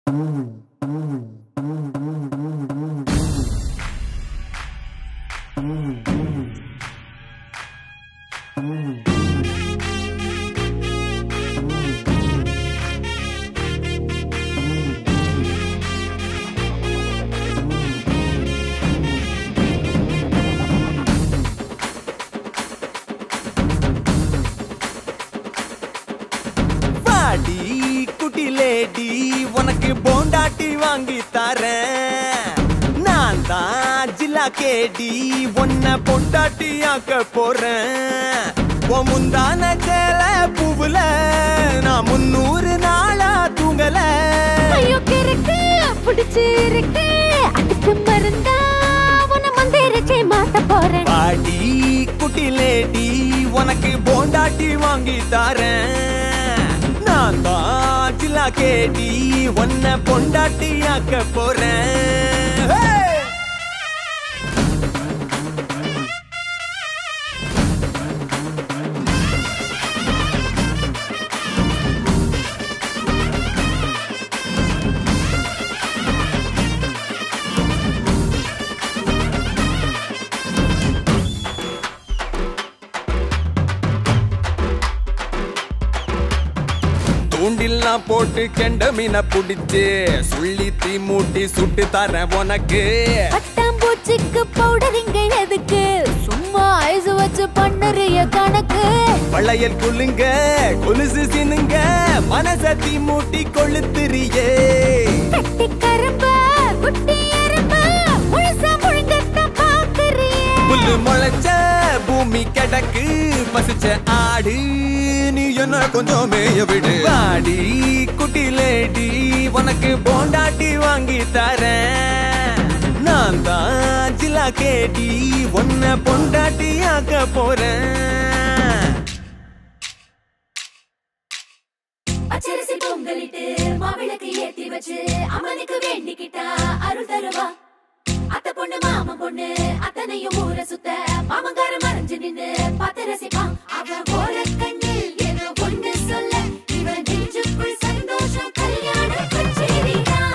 வாடி குட்டி லேடி உனக்கு போண்டாட்டி வாங்கி தரேன் நான் தான் ஜில்லா கேடி உன்னை பொண்டாட்டி ஆக்க போறேன் உன் முந்தான சேல பூவுல நான் முன்னூறு நாளா தூங்கல ஐயோ கிறுக்கு பிடிச்சு இருக்கு அதுக்கு மருந்தா உன்னை மந்திரிச்சு மாத்த போறேன் வாடி குட்டி லேடி உனக்கு போண்டாட்டி வாங்கி தரேன் நான் தான் ஜில்லா கேடி உன்னை பொண்டாட்டி ஆக்க போறேன் Hey! தூண்டில்லாம் போட்டு கெண்ட மீனை புடிச்சு சுள்ளி தீ மூட்டி சுட்டு தரேன் உனக்கு பட்டாம்பூச்சிக்கு பவுடர் இங்க எதுக்கு சும்மா ஐஸ் வச்சு பண்ணுறிய கணக்கு வளையல் குலுங்க கொலுசு சினுங்க மனச தீ மூட்டி கொளுத்துறியே கட்டி கரும்ப குட்டி எறும்ப முழுசா முழுங்கட்ட பாக்குறியே புல்லு முளைச்ச பூமி கிடக்கு பசிச்ச ஆடு நீ என்ன கொஞ்சம் மேய விடு வாடி குட்டி லேடி உனக்கு போண்டாட்டி வாங்கி தரேன் நான் தான் ஜில்லா கேடி உன்னை பொண்டாட்டி ஆக்க போறேன் பச்சரிசி பொங்கலிட்டு மாவிளக்கு ஏத்தி வச்சு அம்மனுக்கு வேண்டிக்கிட்டா அருள் தருவா அத்தை பொண்ணு மாமன் பொண்ணு அத்தனையும் ஊரை சுத்த மாமங்கார மறைஞ்சு நின்னு பார்த்து ரசிப்பான் அவ போற கண்ணில் ஏதோ ஒண்ணு சொல்ல இவன் நெஞ்சுக்குள் சந்தோஷம் கல்யாண கச்சேரிதான்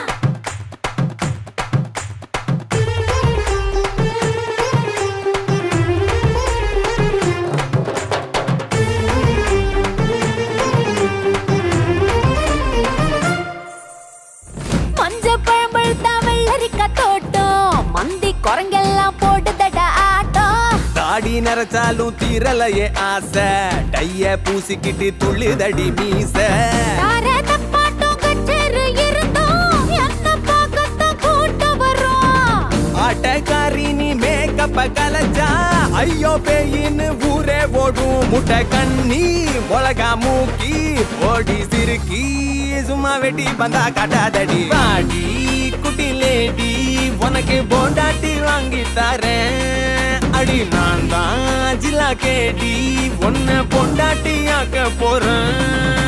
மஞ்ச பழம்பழுத்தா வெள்ளரிக்கா தோட்டம் மந்தி குரங்கெல்லாம் போட்டுதட ஆட்டம் தாடி நரைச்சாலும் தீரலையே ஆசை டைய பூசிக்கிட்டு துள்ளுதடி மீச தாரத பாட்டம் கச்சேரி இருந்தோம் என்ன பார்க்கத்தான் கூட்டம் வரும் ஆட்டக்காரி நீ மேக்கப்ப கலச்சா ஐயோ பேயின்னு ஊரே ஓடும் முட்டை கண்ணி மிளகா மூக்கி ஓடி சிறுக்கி சும்மா வெட்டி பந்தா காட்டாதடி வாடி குட்டி லேடி உனக்கு போண்டாட்டி வாங்கி தரேன் அடி நான் தான் ஜில்லா கேடி உன்னை பொண்டாட்டி ஆக்க போறேன்